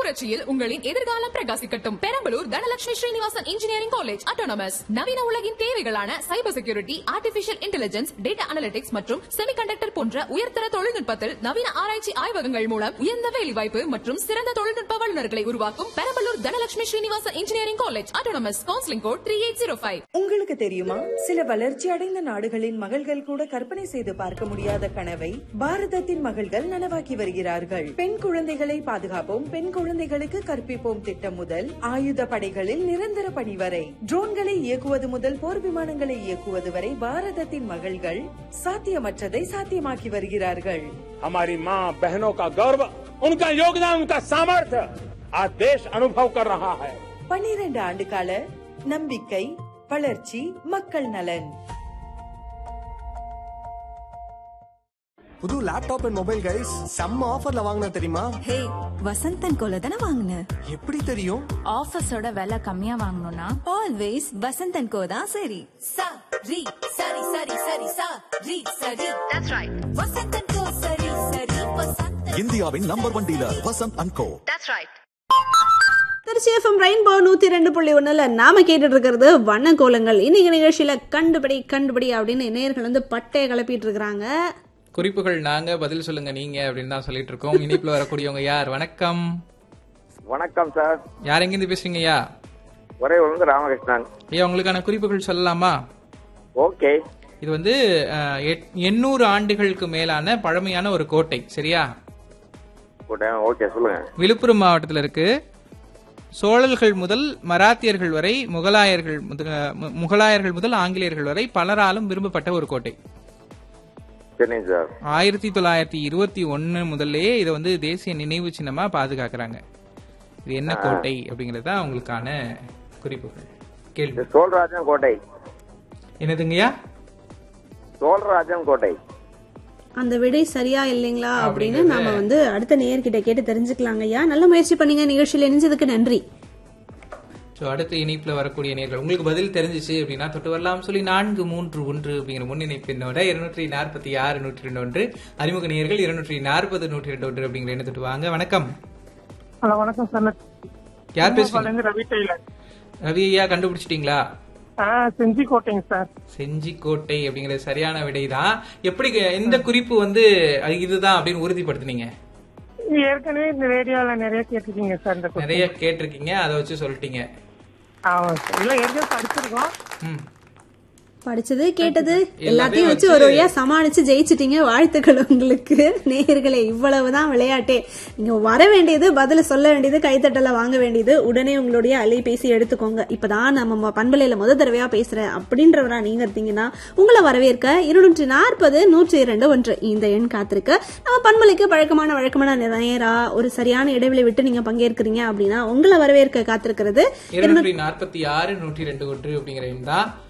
புரட்சியில் உங்களின் எதிர்காலம் பிரகாசிக்கட்டும் Perambalur Dhanalakshmi Srinivasan engineering college autonomous நவீன உலகின் தேவைகளான cyber security artificial intelligence data analytics மற்றும் செமிகண்டக்டர் போன்ற உயர்தர தொழில்நுட்பத்தில் நவீன ஆராய்ச்சி ஆய்வகங்கள் மூலம் உயர்ந்த வேலைவாய்ப்பு மற்றும் சிறந்த தொழில்நுட்ப வல்லுநர்களை உருவாக்கும் Perambalur Dhanalakshmi Srinivasan engineering college autonomous counselling code three eight zero five உங்களுக்கு தெரியுமா சில வளர்ச்சி அடைந்த நாடுகளின் மகள்கள் கூட கற்பனை செய்து பார்க்க முடியாத கனவை பாரதத்தின் மகள்கள் நனவாக்கி வருகிறார்கள் பெண் குழந்தைகளை பாதுகாப்போம் பெண் குழந்தைகளுக்கு கற்பிப்போம் திட்டம் முதல் ஆயுத படைகளில் நிரந்தர பணி வரை ட்ரோன்களை இயக்குவது முதல் போர் விமானங்களை இயக்குவது வரை பாரதத்தின் மகள்கள் சாத்தியமற்றதை சாத்தியமாக்கி வருகிறார்கள் हमारी माँ बहनों का गौरव उनका योगदान उनका सामर्थ्य आज देश अनुभव कर रहा है பன்னிரண்டு ஆண்டு கால நம்பிக்கை வளர்ச்சி மக்கள் நலன் புது லேப்டாப் அண்ட் மொபைல் கைஸ் செம்ம ஆஃபர்ல வாங்கின தெரியுமா ஹே வசந்தன் கோல தானே வாங்கின எப்படி தெரியும் ஆஃபீஸோட விலை கம்மியா வாங்கணும்னா ஆல்வேஸ் வசந்தன் கோ தான் சரி sa ri sari sari sari sa ri sari that's right vasantan ko sari sari vasantan இந்தியாவின் number one dealer Vasanth and co that's right Trichy FM rainbow நூத்தி ரெண்டு புள்ளி ஒண்ணுல நாம கேட்டுட்டு இருக்கிறது வண்ண கோலங்கள் இன்னைக்கு நிகழ்ச்சியில கண்டுபிடி கண்டுபிடி அப்படின்னு நேயர்கள் வந்து பட்டைய கிளப்பிட்டு இருக்கிறாங்க குறிப்புகள் நாங்க பதில் சொல்லுங்க நீங்க அப்படின்னு தான் சொல்லிட்டு இருக்கோம் இனிப்புல வரக்கூடியவங்க யார் வணக்கம் வணக்கம் சார் யார் எங்கிருந்து பேசுறீங்க ஐயா ஒரே வந்து ராமகிருஷ்ணன் ஐயா உங்களுக்கான குறிப்புகள் சொல்லலாமா ஓகே இது வந்து அஹ், எட்- எண்ணூறு ஆண்டுகளுக்கு மேலான பழமையான ஒரு கோட்டை சரியா ஓகே சொல்லுங்க விழுப்புரம் மாவட்டத்தில் இருக்கு சோழர்கள் முதல் மராத்தியர்கள் வரை முகலாயர்கள் முத- மு- முகலாயர்கள் முதல் ஆங்கிலேயர்கள் வரை பலராலும் விரும்பப்பட்ட ஒரு கோட்டை சரிங்க சார் ஆயிரத்தி தொள்ளாயிரத்தி இருபத்தி ஒன்னு முதல்லே இதை வந்து தேசிய நினைவு சின்னமா பாதுகாக்கிறாங்க இது என்ன கோட்டை அப்படிங்கிறது தான் உங்களுக்கான குறிப்புகள் கேள்வி சோழராஜன் கோட்டை என்னதுங்கய்யா சோழராஜன் கோட்டை அந்த விடை சரியா இல்லைங்களா அப்படின்னு நாம வந்து அடுத்த நேயர்கிட்ட கேட்டு தெரிஞ்சுக்கலாங்க ஐயா நல்ல முயற்சி பண்ணீங்க நிகழ்ச்சியில இணைஞ்சதுக்கு நன்றி ஸோ அடுத்த இணைப்புல வரக்கூடிய நேர்கள் உங்களுக்கு பதில் தெரிஞ்சிச்சு அப்படின்னா தொட்டு வரலாம் சொல்லி நான்கு மூன்று ஒன்று அப்படிங்கிற முன்னிணைப்பு என்னோட இருநூற்றி நாற்பத்தி ஆறு நூற்றி ரெண்டு ஒன்று அறிமுக நேர்கள் இருநூற்றி நாற்பது நூற்றி ரெண்டு ஒன்று அப்படிங்கிற எண்ணை தொட்டு வாங்க வணக்கம் ஹலோ வணக்கம் சார் யார் பேசுறீங்க இருந்து ரவி டெய்லர் ரவி ஐயா கண்டுபிடிச்சிட்டீங்களா ஆ செஞ்சி கோட்டைங்க சார் செஞ்சிக்கோட்டை அப்படிங்கிறது சரியான விடைதான் எப்படி எந்த குறிப்பு வந்து அது இதுதான் அப்படின்னு உறுதிப்படுத்துனீங்க இது ஏற்கனவே இந்த ரேடியோல நிறைய கேட்டிருக்கீங்க சார் இந்த question. நிறைய கேட்டிருக்கீங்க அதை வச்சு சொல்லிட்டீங்க ஆமா சார் இல்ல ஏற்கனவே படிச்சிருக்கோம் ம். படிச்சது கேட்டது எல்லாத்தையும் வச்சு ஒரு வழியா சமாளிச்சு ஜெயிச்சிட்டீங்க வாழ்த்துக்கள் உங்களுக்கு நேயர்களே இவ்வளவுதான் விளையாட்டே நீங்க வர வேண்டியது பதில சொல்ல வேண்டியது கைத்தட்டல வாங்க வேண்டியது உடனே உங்களுடைய அலைபேசி எடுத்துக்கோங்க இப்பதான் நம்ம பண்பலையில முத தடவையா பேசுறேன் அப்படின்றவரா நீங்க இருந்தீங்கன்னா உங்களை வரவேற்க இருநூற்றி நாற்பது நூற்றி இரண்டு ஒன்று இந்த எண் காத்திருக்கு நம்ம பண்பலைக்கு பழக்கமான வழக்கமான நேரா ஒரு சரியான இடைவெளி விட்டு நீங்க பங்கேற்கிறீங்க அப்படின்னா உங்களை வரவேற்க காத்திருக்கிறது இருநூற்றி நாற்பத்தி ஆறு நூற்றி ரெண்டு ஒன்று அப்படிங்கிற எண் தான்